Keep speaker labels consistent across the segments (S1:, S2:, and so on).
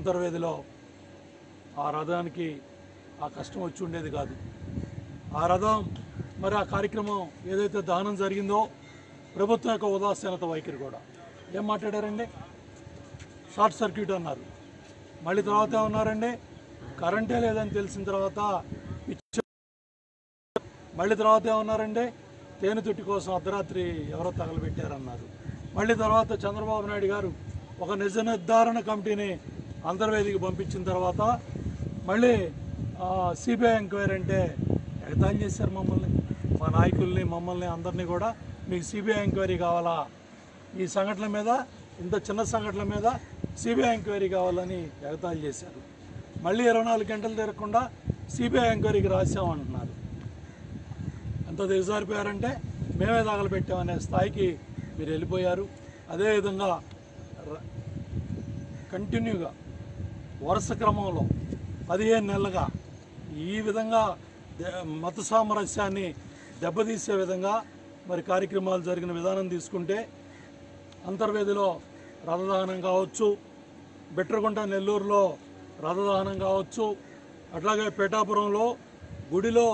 S1: అంతర్వేదిలో ఆ రథానికి ఆ కష్టం వచ్చి ఉండేది కాదు ఆ రథం మరి ఆ కార్యక్రమం ఏదైతే దహనం జరిగిందో ప్రభుత్వం యొక్క ఉదాసీనత వైఖరి కూడా ఏం మాట్లాడారండి షార్ట్ సర్క్యూట్ అన్నారు మళ్ళీ తర్వాత ఏమన్నారండి కరెంటే లేదని తెలిసిన తర్వాత పిచ్చి మళ్ళీ తర్వాత ఏమన్నారండి తేనె తుట్టి కోసం అర్ధరాత్రి ఎవరో తగలబెట్టారన్నారు మళ్ళీ తర్వాత చంద్రబాబు నాయుడు గారు ఒక నిజ నిర్ధారణ కమిటీని అంతర్వేదికి పంపించిన తర్వాత మళ్ళీ సిబిఐ ఎంక్వైరీ అంటే ఎగతాళి చేశారు మమ్మల్ని మా నాయకుల్ని మమ్మల్ని అందరినీ కూడా మీకు సిబిఐ ఎంక్వైరీ కావాలా ఈ సంఘటనల మీద ఇంత చిన్న సంఘటనల మీద సిబిఐ ఎంక్వైరీ కావాలని ఎగతాళి చేశారు మళ్ళీ ఇరవై నాలుగు గంటలు తిరగకుండా సిబిఐ ఎంక్వైరీకి రాసామంటున్నారు ఎంత దిగజారిపోయారంటే మేమే తగలబెట్టామనే స్థాయికి మీరు వెళ్ళిపోయారు అదేవిధంగా ర- కంటిన్యూగా వరుస క్రమంలో పదిహేను నెలలుగా ఈ విధంగా దే- మత సామరస్యాన్ని దెబ్బతీసే విధంగా మరి కార్యక్రమాలు జరిగిన విధానం తీసుకుంటే అంతర్వేదిలో రథదహనం కావచ్చు బిట్రగుంట నెల్లూరులో రథదహనం కావచ్చు అట్లాగే పేటాపురంలో గుడిలో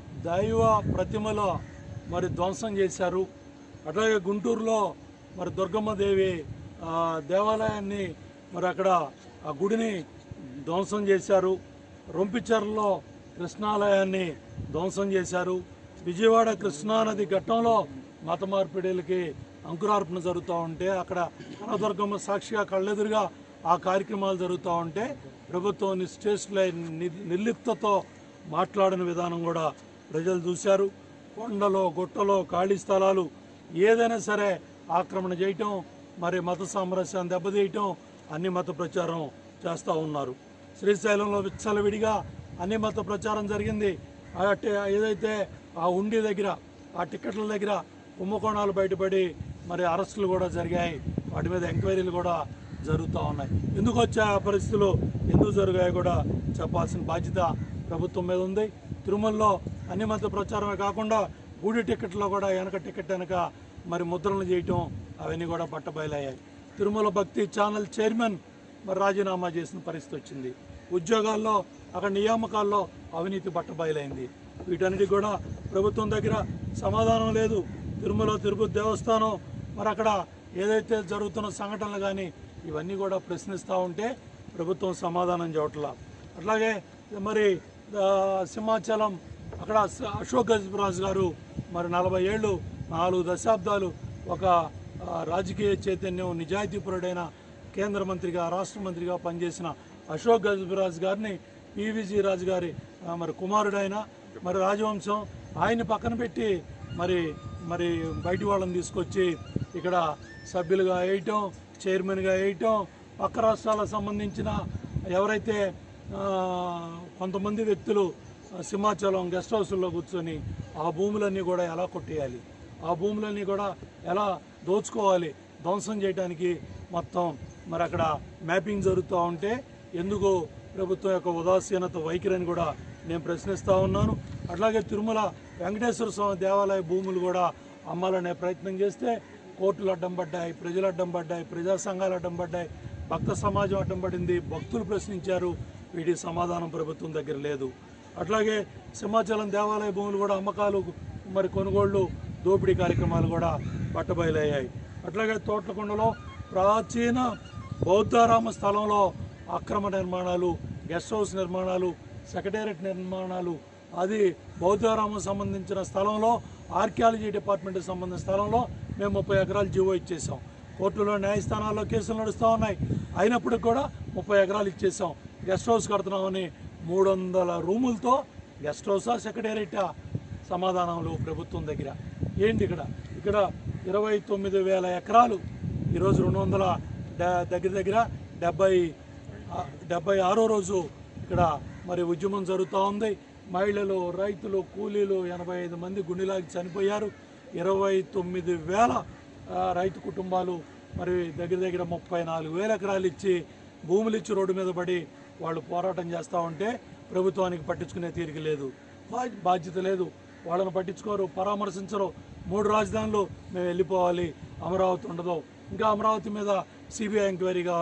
S1: దైవ ప్రతిమల మరి ధ్వంసం చేశారు అట్లాగే గుంటూరులో మరి దుర్గమ్మదేవి ఆ, దేవాలయాన్ని మరి అక్కడ ఆ గుడిని ధ్వంసం చేశారు రొంపిచెర్లలో కృష్ణాలయాన్ని ధ్వంసం చేశారు విజయవాడ కృష్ణానది ఘట్టంలో మత మార్పిడిలకి అంకురార్పణ జరుగుతూ ఉంటే అక్కడ కనదుర్గమ్మ సాక్షిగా కళ్ళెదురుగా ఆ కార్యక్రమాలు జరుగుతూ ఉంటే ప్రభుత్వం నిశ్చేష్ల నిర్లిప్తతో మాట్లాడిన విధానం కూడా ప్రజలు చూశారు కొండలో గుట్టలో ఖాళీ స్థలాలు ఏదైనా సరే ఆక్రమణ చేయటం మరి మత సామరస్యాన్ని దెబ్బతీయటం అన్ని మత ప్రచారం చేస్తూ ఉన్నారు శ్రీశైలంలో విచ్చలవిడిగా అన్ని మత ప్రచారం జరిగింది ఆ టి- ఏదైతే ఆ ఉండి దగ్గర ఆ టికెట్ల దగ్గర కుంభకోణాలు బయటపడి మరి అరెస్టులు కూడా జరిగాయి వాటి మీద ఎంక్వైరీలు కూడా జరుగుతూ ఉన్నాయి ఎందుకు వచ్చే ఆ పరిస్థితులు ఎందుకు జరిగాయో కూడా చెప్పాల్సిన బాధ్యత ప్రభుత్వం మీద ఉంది తిరుమలలో అన్ని మత ప్రచారమే కాకుండా గుడి టికెట్లో కూడా వెనక టికెట్ వెనక మరి ముద్రలు చేయటం అవన్నీ కూడా పట్టబయలయ్యాయి తిరుమల భక్తి ఛానల్ చైర్మన్ మరి రాజీనామా చేసిన పరిస్థితి వచ్చింది ఉద్యోగాల్లో అక్కడ నియామకాల్లో అవినీతి బట్టబయలైంది వీటన్నిటికి కూడా ప్రభుత్వం దగ్గర సమాధానం లేదు తిరుమల తిరుపతి దేవస్థానం మరి అక్కడ ఏదైతే జరుగుతున్న సంఘటనలు కానీ ఇవన్నీ కూడా ప్రశ్నిస్తూ ఉంటే ప్రభుత్వం సమాధానం చెప్పట్లా అట్లాగే మరి ఆ, సింహాచలం అక్కడ అశ- అశోక్ గజరాజు గారు మరి నలభై ఏళ్ళు నాలుగు దశాబ్దాలు ఒక ఆ, రాజకీయ చైతన్యం నిజాయితీపరుడైన కేంద్ర మంత్రిగా రాష్ట్ర మంత్రిగా పనిచేసిన అశోక్ గజరాజ్ గారిని పివిజి రాజు గారి ఆ, మరి కుమారుడైన మరి రాజవంశం ఆయన్ని పక్కన పెట్టి మరి మరి బయటి వాళ్ళని తీసుకొచ్చి ఇక్కడ సభ్యులుగా వేయటం చైర్మన్గా వేయటం పక్క రాష్ట్రాలకు సంబంధించిన ఎవరైతే ఆ, కొంతమంది వ్యక్తులు ఆ, సింహాచలం గెస్ట్ హౌస్లో కూర్చొని ఆ భూములన్నీ కూడా ఎలా కొట్టేయాలి ఆ భూములన్నీ కూడా ఎలా దోచుకోవాలి ధ్వంసం చేయడానికి మొత్తం మరి అక్కడ మ్యాపింగ్ జరుగుతూ ఉంటే ఎందుకు ప్రభుత్వం యొక్క ఉదాసీనత వైఖరిని కూడా నేను ప్రశ్నిస్తూ ఉన్నాను అట్లాగే తిరుమల వెంకటేశ్వర స్వామి దేవాలయ భూములు కూడా అమ్మాలనే ప్రయత్నం చేస్తే కోర్టులు అడ్డం పడ్డాయి ప్రజలు అడ్డం పడ్డాయి ప్రజా సంఘాలు అడ్డం పడ్డాయి భక్త సమాజం అడ్డం పడింది భక్తులు ప్రశ్నించారు వీటి సమాధానం ప్రభుత్వం దగ్గర లేదు అట్లాగే సింహాచలం దేవాలయ భూములు కూడా అమ్మకాలు మరి కొనుగోళ్లు దోపిడీ కార్యక్రమాలు కూడా పట్టబయలయ్యాయి అట్లాగే తోట్లకొండలో ప్రాచీన బౌద్ధారామ స్థలంలో అక్రమ నిర్మాణాలు గెస్ట్ హౌస్ నిర్మాణాలు సెక్రటేరియట్ నిర్మాణాలు అది బౌద్ధారామం సంబంధించిన స్థలంలో ఆర్కియాలజీ డిపార్ట్మెంట్కి సంబంధించిన స్థలంలో మేము ముప్పై ఎకరాలు జీవో ఇచ్చేసాం కోర్టులో న్యాయస్థానాల్లో కేసులు నడుస్తూ ఉన్నాయి అయినప్పటికి కూడా ముప్పై ఎకరాలు ఇచ్చేసాం గెస్ట్ హౌస్ కడుతున్నామని మూడు వందల రూములతో గెస్ట్ హౌసా సెక్రటేరియటా సమాధానాలు ప్రభుత్వం దగ్గర ఏంటి ఇక్కడ ఇక్కడ ఇరవై తొమ్మిది వేల ఎకరాలు ఈరోజు రెండు వందల డ- దగ్గర దగ్గర డెబ్బై ఆ, డెబ్బై ఆరో రోజు ఇక్కడ మరి ఉద్యమం జరుగుతూ ఉంది మహిళలు రైతులు కూలీలు ఎనభై ఐదు మంది గుండెలాగి చనిపోయారు ఇరవై తొమ్మిది వేల ఆ, రైతు కుటుంబాలు మరి దగ్గర దగ్గర ముప్పై నాలుగు వేల ఎకరాలు ఇచ్చి భూములు ఇచ్చి రోడ్డు మీద పడి వాళ్ళు పోరాటం చేస్తూ ఉంటే ప్రభుత్వానికి పట్టించుకునే తీరిక లేదు బా- బాధ్యత లేదు వాళ్ళని పట్టించుకోరు పరామర్శించరు మూడు రాజధానులు మేము వెళ్ళిపోవాలి అమరావతి ఉండదు ఇంకా అమరావతి మీద సిబిఐ ఎంక్వైరీ కావాలి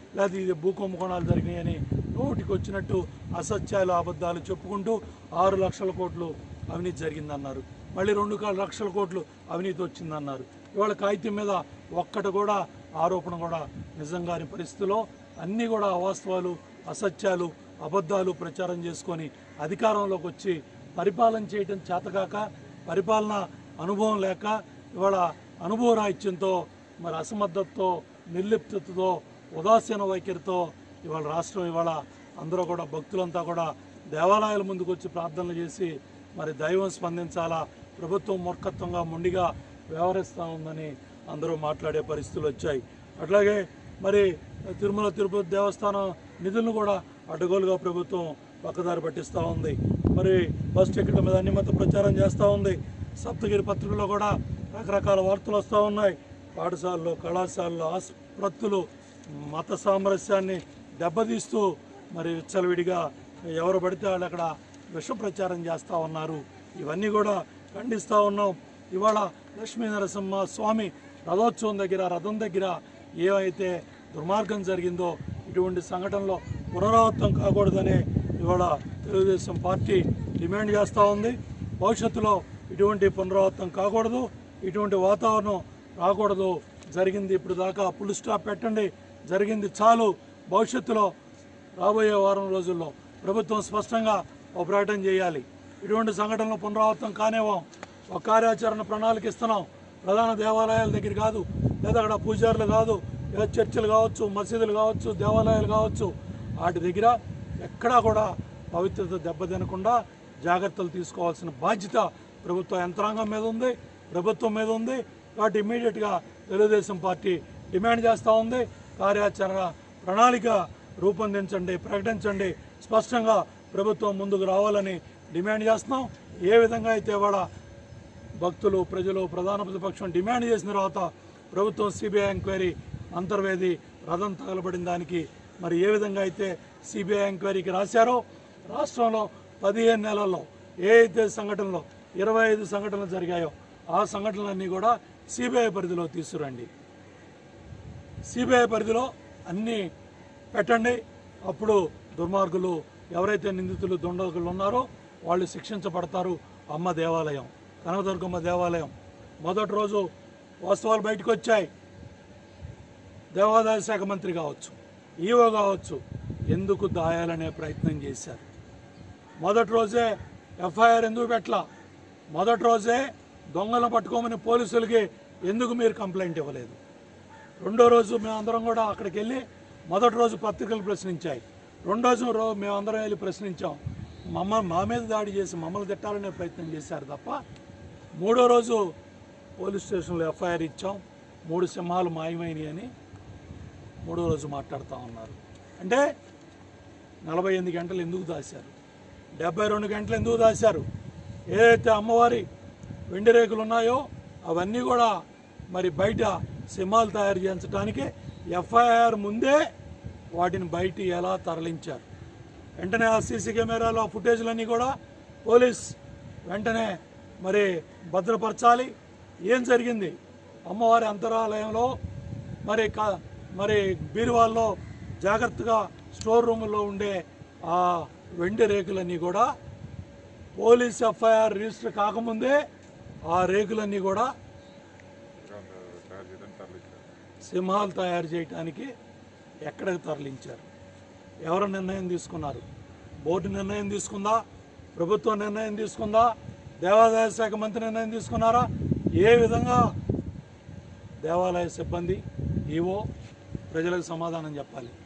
S1: లేదా ఇది భూ కుంభకోణాలు జరిగినాయని నోటికి వచ్చినట్టు అసత్యాలు అబద్ధాలు చెప్పుకుంటూ ఆరు లక్షల కోట్లు అవినీతి జరిగిందన్నారు మళ్ళీ రెండు కా- లక్షల కోట్లు అవినీతి వచ్చిందన్నారు ఇవాళ కాగితం మీద ఒక్కటి కూడా ఆరోపణ కూడా నిజంగాని పరిస్థితిలో అన్నీ కూడా అవాస్తవాలు అసత్యాలు అబద్ధాలు ప్రచారం చేసుకొని అధికారంలోకి వచ్చి పరిపాలన చేయటం చేతకాక పరిపాలన అనుభవం లేక ఇవాళ అనుభవ రాహిత్యంతో మరి అసమర్థతతో నిర్లిప్తతో ఉదాసీన వైఖరితో ఇవాళ రాష్ట్రం ఇవాళ అందరూ కూడా భక్తులంతా కూడా దేవాలయాల ముందుకు వచ్చి ప్రార్థనలు చేసి మరి దైవం స్పందించాలా ప్రభుత్వం మూర్ఖత్వంగా మొండిగా వ్యవహరిస్తూ ఉందని అందరూ మాట్లాడే పరిస్థితులు వచ్చాయి అట్లాగే మరి తిరుమల తిరుపతి దేవస్థానం నిధులను కూడా అడ్డగోలుగా ప్రభుత్వం పక్కదారి పట్టిస్తూ ఉంది మరి బస్ టికెట్ల మీద అన్నిమత ప్రచారం చేస్తూ ఉంది సప్తగిరి పత్రికలో కూడా రకరకాల వార్తలు వస్తూ ఉన్నాయి పాఠశాలలు కళాశాలలు ఆసుపత్రులు మత సామరస్యాన్ని దెబ్బతీస్తూ మరి విచ్చలవిడిగా ఎవరు పడితే వాళ్ళు అక్కడ విష ప్రచారం చేస్తూ ఉన్నారు ఇవన్నీ కూడా ఖండిస్తూ ఉన్నాం ఇవాళ లక్ష్మీ నరసింహ స్వామి రథోత్సవం దగ్గర రథం దగ్గర ఏవైతే దుర్మార్గం జరిగిందో ఇటువంటి సంఘటనలో పునరావృతం కాకూడదని ఇవాళ తెలుగుదేశం పార్టీ డిమాండ్ చేస్తూ ఉంది భవిష్యత్తులో ఇటువంటి పునరావృతం కాకూడదు ఇటువంటి వాతావరణం రాకూడదు జరిగింది ఇప్పుడు దాకా పుల్ స్టాప్ పెట్టండి జరిగింది చాలు భవిష్యత్తులో రాబోయే వారం రోజుల్లో ప్రభుత్వం స్పష్టంగా ఒక ప్రకటన చేయాలి ఇటువంటి సంఘటనలు పునరావృతం కానివ్వం ఒక కార్యాచరణ ప్రణాళిక ఇస్తున్నాం ప్రధాన దేవాలయాల దగ్గర కాదు లేదా అక్కడ పూజారులు కాదు లేదా చర్చిలు కావచ్చు మసీదులు కావచ్చు దేవాలయాలు కావచ్చు వాటి దగ్గర ఎక్కడా కూడా పవిత్రత దెబ్బతినకుండా జాగ్రత్తలు తీసుకోవాల్సిన బాధ్యత ప్రభుత్వ యంత్రాంగం మీద ఉంది ప్రభుత్వం మీద ఉంది కాబట్టి ఇమ్మీడియట్గా తెలుగుదేశం పార్టీ డిమాండ్ చేస్తూ ఉంది కార్యాచరణ ప్రణాళిక రూపొందించండి ప్రకటించండి స్పష్టంగా ప్రభుత్వం ముందుకు రావాలని డిమాండ్ చేస్తున్నాం ఏ విధంగా అయితే ఇవాళ భక్తులు ప్రజలు ప్రధాన ప్రతిపక్షం డిమాండ్ చేసిన తర్వాత ప్రభుత్వం సిబిఐ ఎంక్వైరీ అంతర్వేది రథం తగలబడిన దానికి మరి ఏ విధంగా అయితే సిబిఐ ఎంక్వైరీకి రాశారో రాష్ట్రంలో పదిహేను నెలల్లో ఏ అయితే సంఘటనలో ఇరవై ఐదు సంఘటనలు జరిగాయో ఆ సంఘటనలన్నీ కూడా సిబిఐ పరిధిలో తీసుకురండి సిబిఐ పరిధిలో అన్నీ పెట్టండి అప్పుడు దుర్మార్గులు ఎవరైతే నిందితులు దుండగులు ఉన్నారో వాళ్ళు శిక్షించబడతారు అమ్మ దేవాలయం కనకదుర్గమ్మ దేవాలయం మొదటి రోజు వాస్తవాలు బయటకు వచ్చాయి దేవాదాయ శాఖ మంత్రి కావచ్చు ఈవో కావచ్చు ఎందుకు దాయాలనే ప్రయత్నం చేశారు మొదటి రోజే ఎఫ్ఐఆర్ ఎందుకు పెట్టలా మొదటి రోజే దొంగలను పట్టుకోమని పోలీసులకి ఎందుకు మీరు కంప్లైంట్ ఇవ్వలేదు రెండో రోజు మేమందరం కూడా అక్కడికి వెళ్ళి మొదటి రోజు పత్రికలు ప్రశ్నించాయి రెండో రోజు రో- మేమందరం వెళ్ళి ప్రశ్నించాం మమ్మ మా మీద దాడి చేసి మమ్మల్ని తిట్టాలనే ప్రయత్నం చేశారు తప్ప మూడో రోజు పోలీస్ స్టేషన్లో ఎఫ్ఐఆర్ ఇచ్చాం మూడు సింహాలు మాయమైనవి అని మూడో రోజు మాట్లాడుతూ ఉన్నారు అంటే నలభై ఎనిమిది గంటలు ఎందుకు దాశారు డెబ్బై రెండు గంటలు ఎందుకు దాశారు ఏదైతే అమ్మవారి వెండి రేకులు ఉన్నాయో అవన్నీ కూడా మరి బయట సింహాలు తయారు చేయించడానికి ఎఫ్ఐఆర్ ముందే వాటిని బయట ఎలా తరలించారు వెంటనే ఆ సీసీ కెమెరాలో ఆ ఫుటేజ్లన్నీ కూడా పోలీస్ వెంటనే మరి భద్రపరచాలి ఏం జరిగింది అమ్మవారి అంతరాలయంలో మరి కా మరి బీరువాల్లో జాగ్రత్తగా స్టోర్ రూముల్లో ఉండే ఆ వెండి రేకులన్నీ కూడా పోలీస్ ఎఫ్ఐఆర్ రిజిస్టర్ కాకముందే ఆ రేకులన్నీ కూడా
S2: తయారు చేయడానికి తరలించారు
S1: సింహాలు తయారు చేయడానికి ఎక్కడికి తరలించారు ఎవరు నిర్ణయం తీసుకున్నారు బోర్డు నిర్ణయం తీసుకుందా ప్రభుత్వం నిర్ణయం తీసుకుందా దేవాదాయ శాఖ మంత్రి నిర్ణయం తీసుకున్నారా ఏ విధంగా దేవాలయ సిబ్బంది ఈవో ప్రజలకు సమాధానం చెప్పాలి